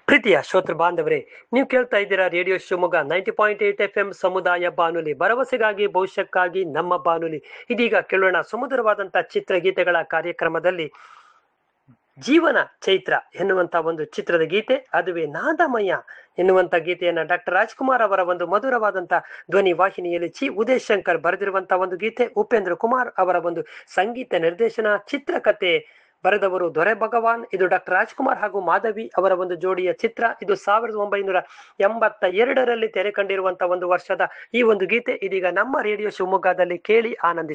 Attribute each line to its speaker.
Speaker 1: ಪ್ರೀತಿಯ ಶ್ರೋತೃ ಬಾಂಧವರೇ ನೀವು ಕೇಳ್ತಾ ಇದ್ದೀರಾ radio Shivamogga ninety point eight F M ಸಮುದಾಯ ಬಾನುಲಿ ಭರವಸೆಗಾಗಿ ಭವಿಷ್ಯಕ್ಕಾಗಿ ನಮ್ಮ ಬಾನುಲಿ ಇದೀಗ ಕೇಳೋಣ ಸುಮಧುರವಾದಂತಹ ಚಿತ್ರಗೀತೆಗಳ ಕಾರ್ಯಕ್ರಮದಲ್ಲಿ ಜೀವನ ಚೈತ್ರ ಎನ್ನುವಂತ ಒಂದು ಚಿತ್ರದ ಗೀತೆ ಅದುವೇ ನಾದಮಯ ಎನ್ನುವಂತ ಗೀತೆಯನ್ನ ಡಾಕ್ಟರ್ ರಾಜ್ಕುಮಾರ್ ಅವರ ಒಂದು ಮಧುರವಾದಂತ ಧ್ವನಿ ವಾಹಿನಿಯಲ್ಲಿ ಚಿ ಉದಯ್ ಶಂಕರ್ ಬರೆದಿರುವಂತಹ ಒಂದು ಗೀತೆ ಉಪೇಂದ್ರ ಕುಮಾರ್ ಅವರ ಒಂದು ಸಂಗೀತ ನಿರ್ದೇಶನ ಚಿತ್ರಕಥೆ ಬರೆದವರು ದೊರೆ ಭಗವಾನ್ ಇದು ಡಾಕ್ಟರ್ ರಾಜ್ಕುಮಾರ್ ಹಾಗೂ ಮಾಧವಿ ಅವರ ಒಂದು ಜೋಡಿಯ ಚಿತ್ರ ಇದು ಸಾವಿರದ ಒಂಬೈನೂರ ಎಂಬತ್ತ ಎರಡರಲ್ಲಿ ತೆರೆ ಕಂಡಿರುವಂತಹ ಒಂದು ವರ್ಷದ ಈ ಒಂದು ಗೀತೆ ಇದೀಗ ನಮ್ಮ ರೇಡಿಯೋ ಶಿವಮೊಗ್ಗದಲ್ಲಿ ಕೇಳಿ ಆನಂದಿಸಿ